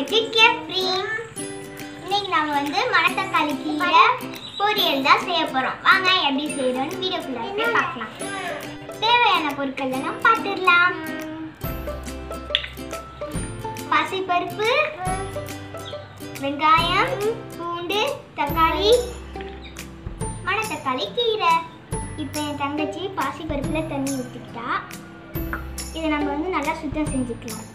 உங்களுக்கு கேப்ரீம் இன்னைக்கு நாம வந்து மணத்தக்காளி கீரை பொரியல் தான் செய்ய போறோம் வாங்க எப்படி செய்யறோம்னு வீடியோக்குள்ள போய் பார்க்கலாம் தேவையான பொருட்கள் எல்லாம் பார்த்துடலாம் பாசிப்பருப்பு வெங்காயம் பூண்டு தக்காளி மணத்தக்காளி கீரை இப்போ என் தங்கச்சி பாசிப்பருப்பில் தண்ணி ஊற்றிக்கிட்டா இதை நம்ம வந்து நல்லா சுத்தம் செஞ்சுக்கலாம்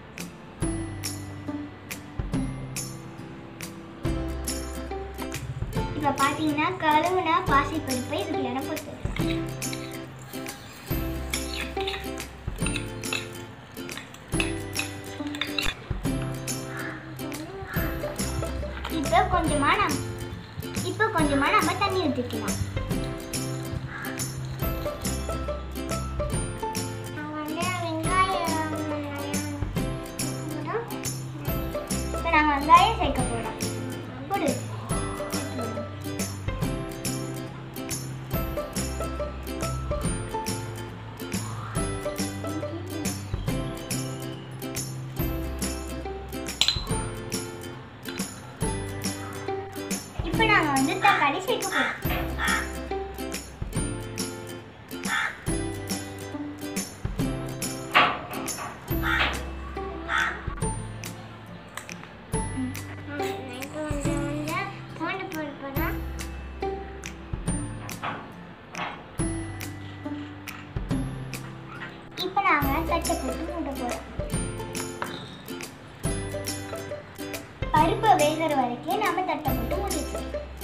இப்போ பார்த்தீங்கன்னா கழுவுனா பாசிப்பருப்பை இதுக்குள்ள போட்டு இப்போ கொஞ்சமா நம்ம இப்போ கொஞ்சமா நம்ம தண்ணி ஊற்றிக்கலாம் இப்போ நாங்கள் வெங்காயம் சேர்க்க போகிறோம் போடு இப்போ நாங்கள் வந்து தக்காளி சேர்க்க போகிறோம் இப்போ நாங்கள் தட்டை போட்டு மூட்ட போகிறோம் பருப்பு வேகிற வரைக்கும் நம்ம தட்டை போட்டு மூடிக்கலாம்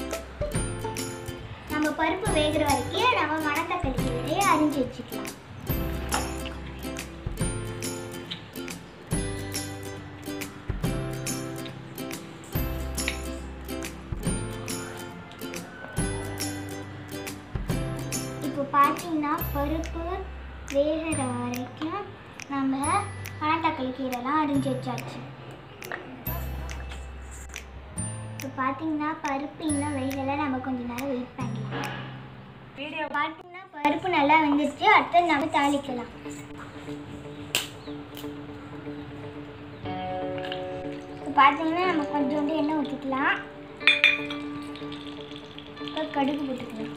நம்ம பருப்பு வேகிற வரைக்கும் நம்ம மணத்தக்காளி கீரையை அரிஞ்சு வச்சுக்கலாம் இப்போ பார்த்தீங்கன்னா பருப்பு வேகிற வரைக்கும் நம்ம மணத்தக்காளி கீரைலாம் அரிஞ்சு வச்சாச்சு இப்போ பார்த்தீங்கன்னா பருப்பு இன்னும் வேகலை நம்ம கொஞ்ச நேரம் வெயிட் பண்ணலாம் வீடியோ பார்த்தீங்கன்னா பருப்பு நல்லா வெந்துருச்சு அடுத்து நம்ம தாளிக்கலாம் இப்போ பார்த்தீங்கன்னா நம்ம கொஞ்சோண்டு எண்ணெய் ஊற்றிக்கலாம் இப்போ கடுகு போட்டுக்கலாம்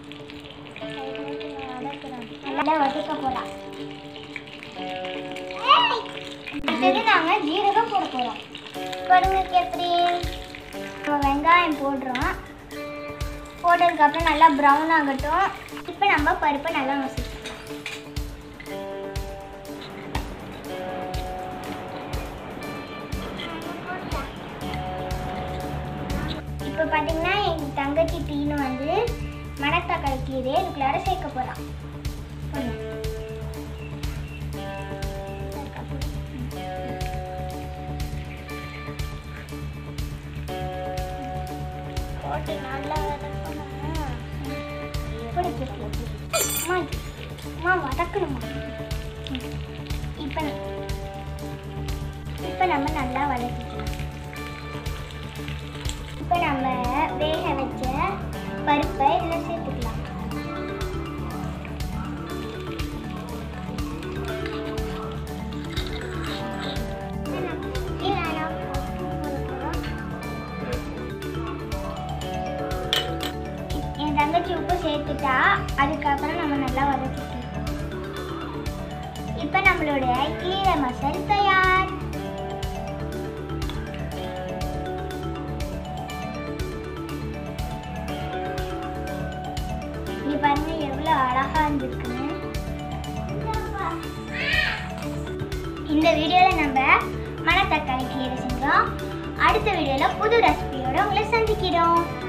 நல்லா வதக்க போகலாம் அடுத்தது நாங்கள் ஜீரகம் போட போகிறோம் படுங்க எப்படி நம்ம வெங்காயம் போடுறோம் போட்டதுக்கப்புறம் நல்லா ப்ரௌன் ஆகட்டும் இப்போ நம்ம பருப்பை நல்லா நசுக்கலாம் இப்போ பார்த்தீங்கன்னா எங்கள் தங்கச்சி டீனு வந்து மணத்தக்காளி கீரையை இதுக்குள்ளார சேர்க்க போகிறான் போட்டு நல்லா வதக்கணும் இப்படி கேட்கலாம் அம்மா அம்மா வதக்கணுமா இப்போ இப்போ நம்ம நல்லா வதக்கிக்கலாம் இப்போ நம்ம வேக வச்ச பருப்பை இதில் சேர்த்துக்கலாம் என் தங்கச்சி உப்பு சேர்த்துட்டா அதுக்கப்புறம் நம்ம நல்லா வதக்கிக்கலாம் இப்போ நம்மளுடைய கீரை மசால் தயார் நீ பாருங்க எவ்வளோ அழகா இருந்திருக்குன்னு இந்த வீடியோவில் நம்ம மணத்தக்காளி கீரை செஞ்சோம் அடுத்த வீடியோவில் புது ரெசிபியோட உங்களை சந்திக்கிறோம்